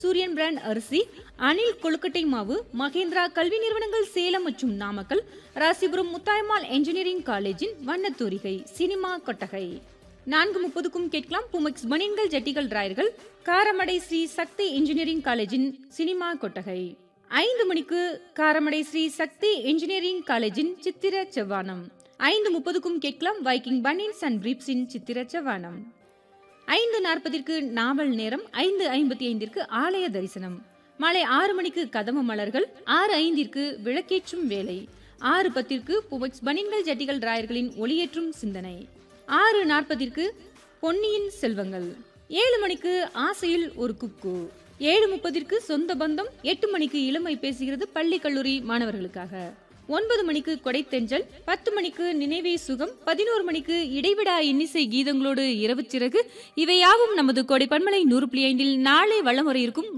சூரியன் பிராண்ட் அரிசி அணில் கொழுக்கட்டை மாவு மகேந்திரா கல்வி நிறுவனங்கள் சேலம் மற்றும் நாமக்கல் ராசிபுரம் முத்தாயம்மாள் என்ஜினியரிங் காலேஜின் வண்ணத்தூரிகை சினிமா கொட்டகை நான்கு முப்பதுக்கும் கேட்கலாம் புமெக்ஸ் பனியன்கள் ஜட்டிகள் டிராயர்கள் காரமடை ஸ்ரீ சக்தி இன்ஜினியரிங் காலேஜின் சினிமா கொட்டகை ஐந்து மணிக்கு காரமடை ஸ்ரீ சக்தி இன்ஜினியரிங் காலேஜின் சித்திர செவ்வானம் ஐந்து முப்பதுக்கும் கேட்கலாம் வைக்கிங் பனியன்ஸ் அண்ட் பிரீப்ஸின் சித்திர செவ்வானம் ஐந்து நாற்பதிற்கு நாவல் நேரம் ஐந்து ஐம்பத்தி ஐந்திற்கு ஆலய தரிசனம் மாலை ஆறு மணிக்கு கதம மலர்கள் ஆறு ஐந்திற்கு விளக்கேற்றும் வேலை ஆறு பத்திற்கு புவெக்ஸ் பனின்கள் ஜட்டிகள் ராயர்களின் ஒளியேற்றும் சிந்தனை ஆறு நாற்பதிற்கு பொன்னியின் செல்வங்கள் ஏழு மணிக்கு ஆசையில் ஒரு குக்கு ஏழு முப்பதிற்கு சொந்த பந்தம் எட்டு மணிக்கு இளமை பேசுகிறது பள்ளி கல்லூரி மாணவர்களுக்காக ஒன்பது மணிக்கு கொடைத்தெஞ்சல் பத்து மணிக்கு நினைவே சுகம் பதினோரு மணிக்கு இடைவிடா இன்னிசை கீதங்களோடு இரவு சிறகு இவையாவும் நமது கொடை பன்மலை நூறு புள்ளி ஐந்தில் நாளை வளம் வர இருக்கும்